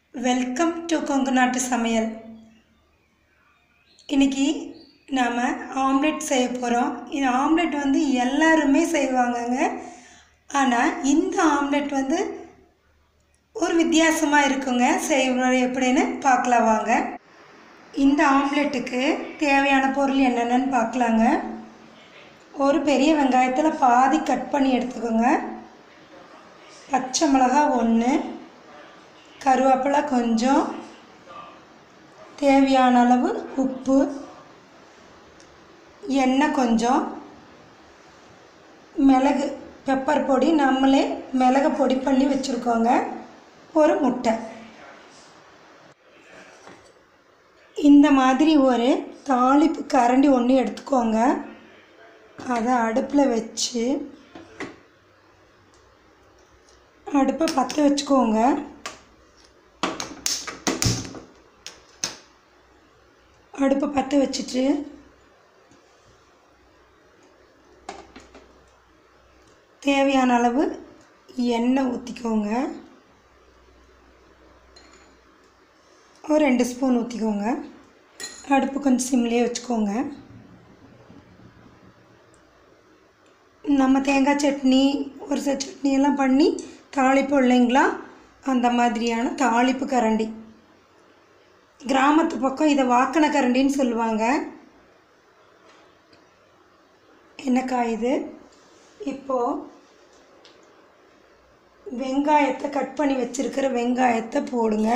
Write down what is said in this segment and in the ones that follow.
welcome to Kongu நாட்டு சமையல் இன்றைக்கி நாம் ஆம்லெட் செய்ய போகிறோம் இந்த ஆம்லெட் வந்து எல்லாருமே செய்வாங்கங்க ஆனால் இந்த ஆம்லெட் வந்து ஒரு வித்தியாசமாக இருக்குங்க செய்வது எப்படின்னு பார்க்கலாம் வாங்க இந்த ஆம்லெட்டுக்கு தேவையான பொருள் என்னென்னு பார்க்கலாங்க ஒரு பெரிய வெங்காயத்தில் பாதி கட் பண்ணி எடுத்துக்கோங்க பச்சை மிளகா ஒன்று கருவேப்பிலை கொஞ்சம் தேவையான அளவு உப்பு எண்ணெய் கொஞ்சம் மிளகு பெப்பர் பொடி நம்மளே மிளகு பொடி பண்ணி வச்சுருக்கோங்க ஒரு முட்டை இந்த மாதிரி ஒரு தாளிப்பு கரண்டி ஒன்று எடுத்துக்கோங்க அதை அடுப்பில் வச்சு அடுப்பை பற்ற வச்சுக்கோங்க அடுப்பை பற்ற வச்சுட்டு தேவையான அளவு எண்ணெய் ஊற்றிக்கோங்க ஒரு ரெண்டு ஸ்பூன் ஊற்றிக்கோங்க அடுப்பு கொஞ்சம் சிம்லேயே வச்சுக்கோங்க நம்ம தேங்காய் சட்னி ஒரு சில சட்னி எல்லாம் பண்ணி தாளிப்போம் இல்லைங்களா அந்த மாதிரியான தாளிப்பு கரண்டி கிராமத்து பக்கம் இதை வாக்கன கரண்டின்னு சொல்லுவாங்க என்னக்கா இது இப்போது வெங்காயத்தை கட் பண்ணி வச்சுருக்கிற வெங்காயத்தை போடுங்க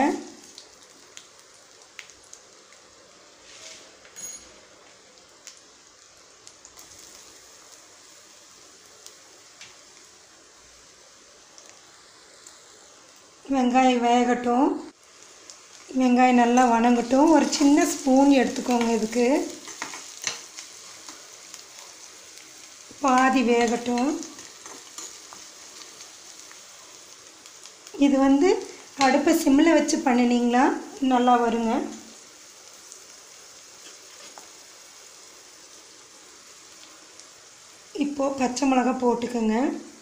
வெங்காயம் வேகட்டும் வெங்காயம் நல்லா வணங்கட்டும் ஒரு சின்ன ஸ்பூன் எடுத்துக்கோங்க இதுக்கு பாதி வேகட்டும் இது வந்து அடுப்பை சிம்மில் வச்சு பண்ணினீங்களா நல்லா வருங்க இப்போது பச்சை மிளகா போட்டுக்கோங்க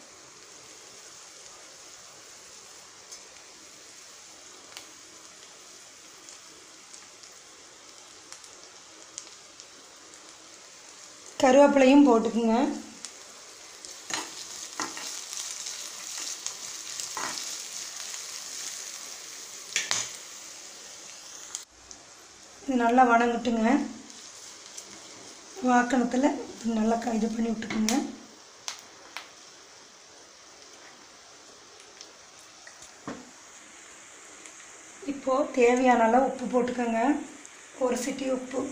கருவேப்பிலையும் போட்டுக்குங்க இது நல்லா வணங்கட்டுங்க வாக்கணத்தில் நல்லா க- இது பண்ணி விட்டுக்குங்க இப்போது தேவையான அளவு உப்பு போட்டுக்கோங்க ஒரு சிட்டி உப்பு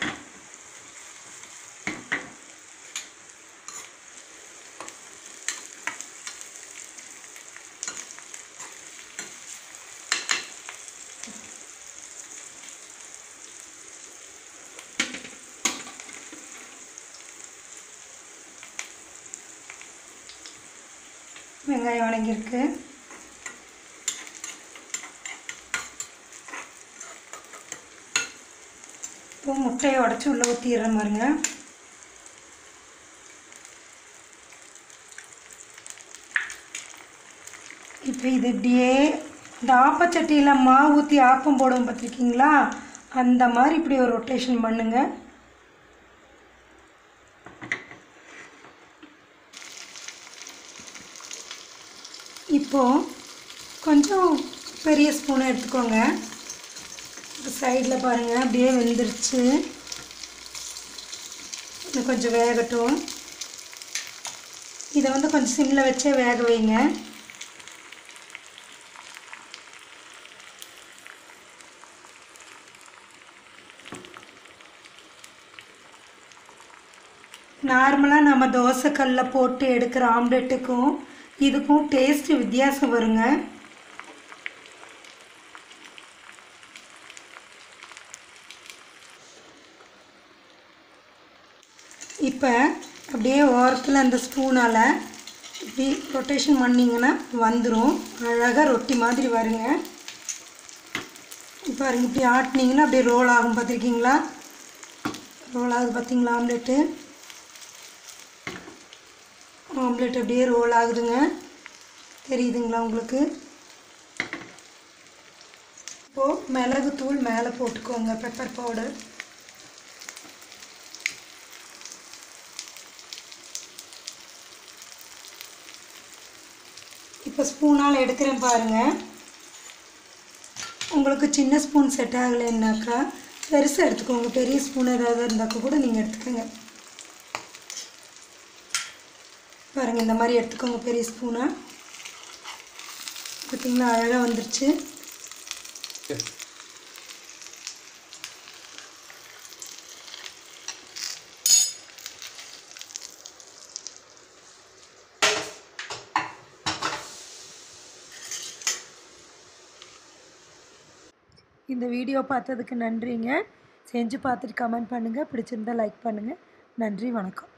வெங்காயம் வணங்கியிருக்கு இப்போ முட்டையை உடச்சி உள்ளே ஊற்றிடுறேன் பாருங்க இப்போ இது இப்படியே இந்த ஆப்பச்சட்டியில் மாவு ஊற்றி ஆப்பம் போடுவோம் பார்த்துருக்கீங்களா அந்த மாதிரி இப்படி ஒரு ரொட்டேஷன் பண்ணுங்கள் இப்போது கொஞ்சம் பெரிய ஸ்பூனை எடுத்துக்கோங்க சைடில் பாருங்கள் அப்படியே வெந்துருச்சு இன்னும் கொஞ்சம் வேகட்டும் இதை வந்து கொஞ்சம் சிம்மில் வச்சே வேக வைங்க நார்மலாக நம்ம தோசைக்கல்லில் போட்டு எடுக்கிற ஆம்லெட்டுக்கும் இதுக்கும் டேஸ்ட்டு வித்தியாசம் வருங்க இப்போ அப்படியே ஓரத்தில் அந்த ஸ்பூனால் இப்படி ரொட்டேஷன் பண்ணிங்கன்னா வந்துடும் அழகாக ரொட்டி மாதிரி வருங்க இப்போ பாருங்க இப்படி ஆட்டினீங்கன்னா அப்படியே ரோல் ஆகும் பார்த்துருக்கீங்களா ரோல் ஆகுது பார்த்தீங்களா ஆம்லெட்டு ஆம்லெட் அப்படியே ரோல் ஆகுதுங்க தெரியுதுங்களா உங்களுக்கு இப்போது மிளகுத்தூள் மேலே போட்டுக்கோங்க பெப்பர் பவுடர் இப்போ ஸ்பூனால் எடுக்கிறேன் பாருங்கள் உங்களுக்கு சின்ன ஸ்பூன் செட் ஆகலைன்னாக்கா பெருசாக எடுத்துக்கோங்க பெரிய ஸ்பூன் ஏதாவது இருந்தாக்கா கூட நீங்கள் எடுத்துக்கோங்க பாருங்கள் இந்த மாதிரி எடுத்துக்கோங்க பெரிய ஸ்பூனாக பார்த்தீங்களா அழகாக வந்துருச்சு இந்த வீடியோ பார்த்ததுக்கு நன்றிங்க செஞ்சு பார்த்துட்டு கமெண்ட் பண்ணுங்கள் பிடிச்சிருந்தா லைக் பண்ணுங்கள் நன்றி வணக்கம்